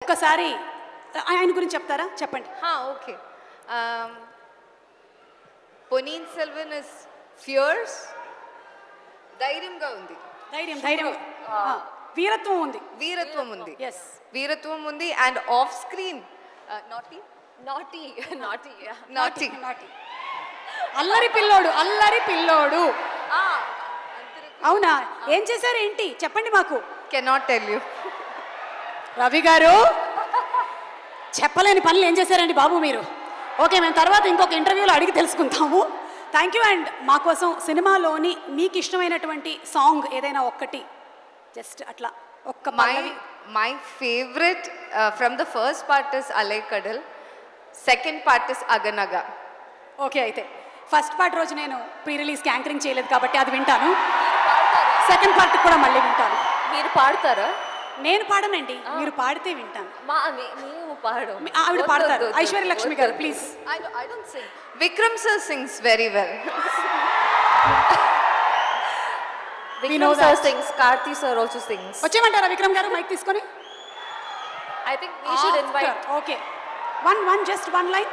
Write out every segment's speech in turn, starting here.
ఒక్కసారి ఆయన గురించి చెప్తారా చెప్పండి okay Ponniyin Selvan is fierce ధైర్యంగా ఉంది ధైర్యం ధైర్యం ఆ, వీరత్వం ఉంది వీరత్వం ఉంది ఎస్ వీరత్వం ఉంది and off screen naughty naughty naughty naughty naughty అల్లరి పిల్లోడు అల్లరి పిల్లోడు అవునా ఏం చేశారు ఏంటి చెప్పండి మాకు కెనాట్ టెల్ యూ రవి గారు చెప్పలేని పనులు ఏం చేశారండి బాబు మీరు ఓకే మేము తర్వాత ఇంకొక ఇంటర్వ్యూలో అడిగి తెలుసుకుంటాము థ్యాంక్ యూ అండ్ మా కోసం సినిమాలోని మీకు ఇష్టమైనటువంటి సాంగ్ ఏదైనా ఒక్కటి జస్ట్ అట్లా ఒక్క my pallavi my favourite from the first part is Alai Kadal second part is Aganaga okay అయితే ఫస్ట్ పార్ట్ రోజు నేను ప్రీ రిలీజ్ యాంకరింగ్ చేయలేదు కాబట్టి అది వింటాను సెకండ్ పార్ట్ కూడా మళ్ళీ వింటాను మీరు పాడతారా నేను పాడనండి మీరు పాడితే వింటాను మా మే- మేము పాడం మీ- ఆవిడ పాడతారు ఐశ్వర్య లక్ష్మి గారు please I don't sing Vikram sir sings very well know Vikram sir that. Sings Karthi sir also sings వచ్చేయమంటారా విక్రమ్ గారు మైక్ తీసుకొని I think we should invite okay one one just one line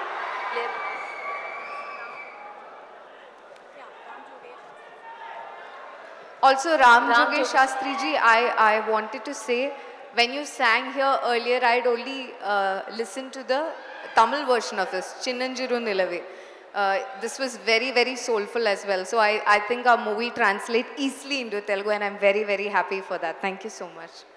Also, Ram Ram Jogesh Shastri ji, I, I wanted to say, when you sang here earlier, I'd only uh, listened to the Tamil version of this, Chinnanjiru Nilave. Uh, this was very, very soulful as well. So I, I think our movie translates easily into Telugu and I'm very, very happy for that. Thank you so much.